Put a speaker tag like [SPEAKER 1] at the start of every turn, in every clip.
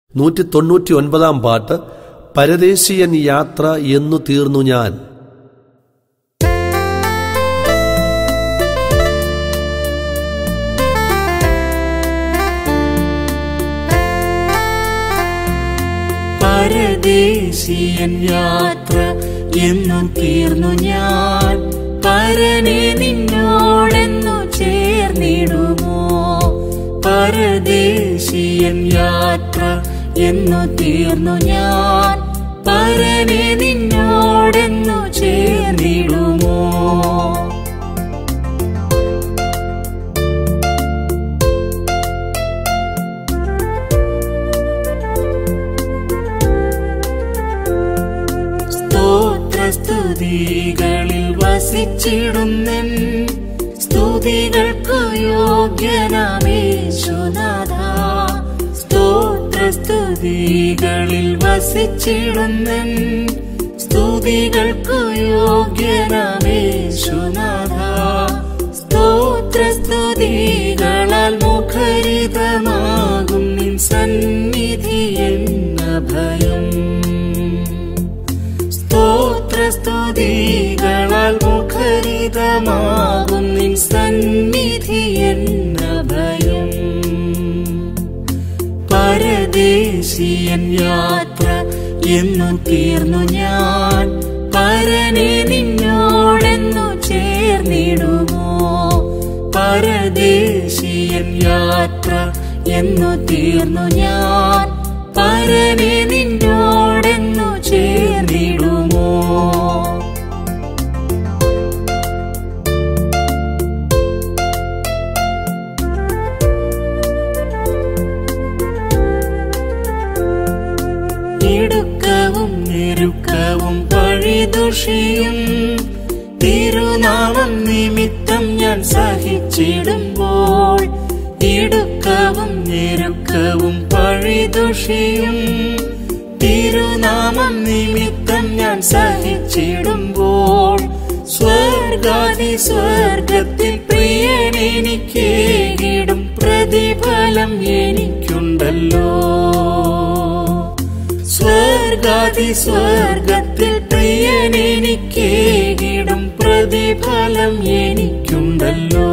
[SPEAKER 1] നൂറ്റി തൊണ്ണൂറ്റി ഒൻപതാം പാട്ട് പരദേശിയൻ യാത്ര എന്നു തീർന്നു ഞാൻ
[SPEAKER 2] പരദേശിയൻ യാത്ര എന്നും തീർന്നു ഞാൻ പരനെ നിന്നോടെന്നു ചേർന്നിടുമോ പരദേശിയൻ യാത്ര എന്നു തീർന്നു ഞാൻ പരനെ നിന്നോടെന്നു ചേർന്നിടുമോ സ്തോത്രസ്തുതികളിൽ വസിച്ചിടുന്നൻ സ്തുതികൾക്കു യോഗ്യനാമേശുനാഥ സ്തോത്രസ്തുതികളിൽ വസിച്ചിടുന്നൻ സ്തുതികൾക്കു യോഗ്യനാമേശുനാഥ സ്തോത്രസ്തുതികളാൽ മുഖരിതമാകും നിൻ സന്നിധി എന്ന ഭയം സ്തോത്രസ്തുതികളാൽ മുഖരിതമാകും നിൻ സന്നിധി എന്ന ഭയം പരദേശിയൻ യാത്ര എന്നു തീർന്നു ഞാൻ പരനെ നിന്നോടെന്നു ചേർന്നിടുമോ പരദേശിയൻ യാത്ര എന്നു തീർന്നു ഞാൻ പരനെ നിന്നോടെന്നു ചേർന്നിടുമോ ഇടുക്കവും ഞെരുക്കവും പഴിദുഷിയും തിരുനാമം നിമിത്തം ഞാൻ സഹിച്ചിടുമ്പോൾ ഇടുക്കവും ഞെരുക്കവും പഴിദുഷിയും തിരുനാമം നിമിത്തം ഞാൻ സഹിച്ചിടുമ്പോൾ സ്വർഗാദി സ്വർഗത്തിൽ പ്രിയനെനിക്കേകിടും പ്രതിഫലം എനിക്കുണ്ടല്ലോ സ്വർഗാദി സ്വർഗത്തിൽ പ്രിയനെനിക്കേകിടും പ്രതിഫലം എനിക്കുണ്ടല്ലോ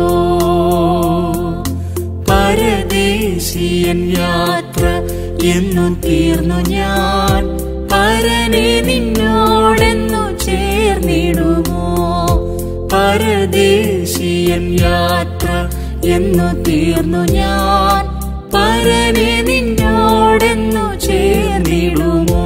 [SPEAKER 2] പരദേശിയൻ യാത്ര എന്നും തീർന്നു ഞാൻ പരനെ നിന്നോടെന്നു ചേർന്നിടുമോ പരദേശിയൻ യാത്ര എന്നു തീർന്നു ഞാൻ പരനെ നിന്നോടെന്നു ചേർന്നിടുമോ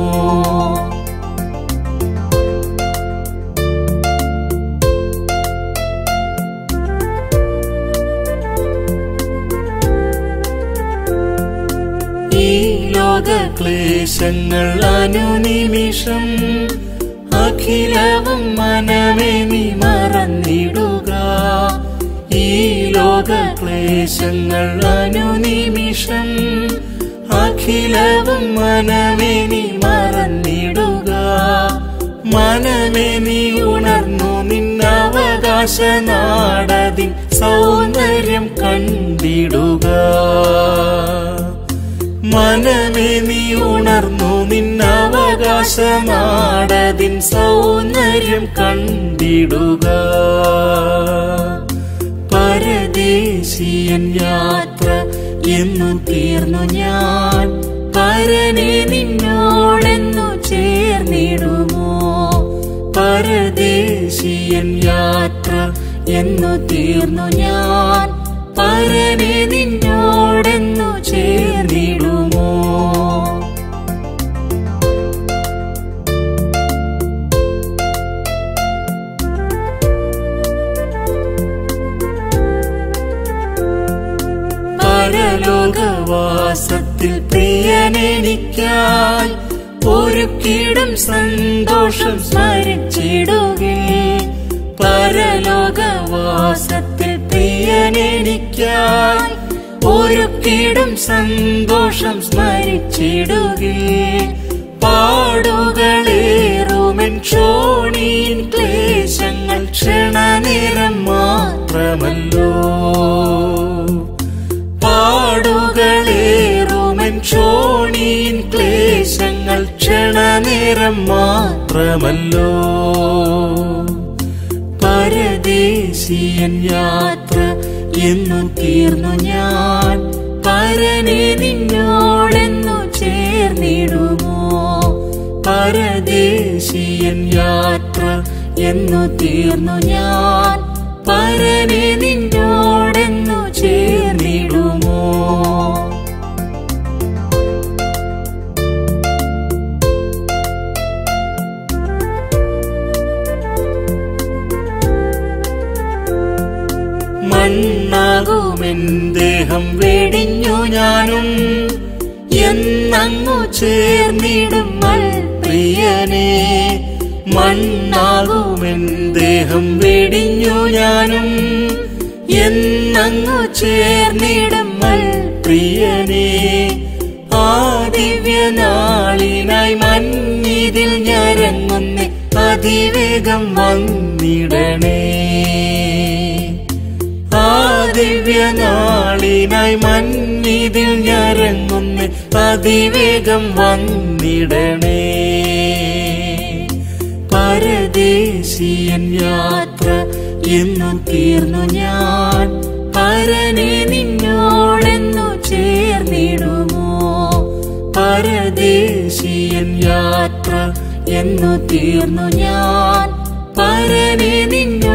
[SPEAKER 2] ഈ ലോകക്ലേശങ്ങൾ അനുനിമിഷം അഖിലവും മനമേ നീ മറന്നിടുക ഈ ലോകക്ലേശങ്ങൾ അനുനിമിഷം അഖിലവും മനമേ നീ മറന്നിടുക മനമേ നീ ഉണർന്നു നിന്നവകാശ നാടതിൻ സൗന്ദര്യം കണ്ടിടുക മനമേ നീ ഉണർന്നു നിന്നവകാശ നാടതിൻ സൗന്ദര്യം കണ്ടിടുക പരദേശിയൻ യാത്ര എന്നു തീർന്നു ഞാൻ പരനെ നിന്നോടെന്നു ചേർന്നിടുമോ പരദേശിയൻ യാത്ര എന്നു തീർന്നു ഞാൻ പരനെ നിന്നോടെന്നു ചേർന്നിടുമോ പരലോകവാസത്തിൽ പ്രിയനെനിക്കായി ഒരുക്കിടും സന്തോഷം സ്മരിച്ചിടുകേ പരലോകവാസത്തിൽ പ്രിയനെനിക്കായി ഒരുക്കിടും സന്തോഷം സ്മരിച്ചിടുകേ പാടുകളേറുമെൻ ക്ഷോണിൻ ക്ലേശങ്ങൾ ക്ഷണനേരം മാത്രമല്ലോ പാടുകളേറുമെൻ ക്ഷോണിൻ നേരം മാത്രമല്ലോ പരദേശിയൻ യാത്ര എന്നു തീർന്നു ഞാൻ പരനെ നിന്നോടെന്നു ചേർന്നിടുമോ പരദേശിയൻ യാത്ര എന്നു തീർന്നു ഞാൻ പരനെ നിന്നോടെന്നു ചേർന്നിടുമോ മണ്ണാകുമെൻ ദേഹം വെടിഞ്ഞു ഞാനും എന്നങ്ങു ചേർന്നിടും പ്രിയനെ മണ്ണാകുമെൻ ദേഹം വെടിഞ്ഞു ഞാനും എന്നങ്ങു ചേർന്നിടും പ്രിയനെ ആ ദിവ്യനാളിനായി മഞ്ഞിതിൽ ഞരങ്ങുന്നേ അതിവേഗം വന്നിടണേ ആ ദിവ്യനാളിനായി മഞ്ഞിതിൽ ഞരങ്ങുന്നേ അതിവേഗം വന്നിടണേ പരദേശിയൻ യാത്ര എന്നു തീർന്നു ഞാൻ പരനെ നിന്നോടെന്നു ചേർന്നിടുമോ പരദേശിയൻ യാത്ര എന്നു തീർന്നു ഞാൻ പരനെ നിന്നോ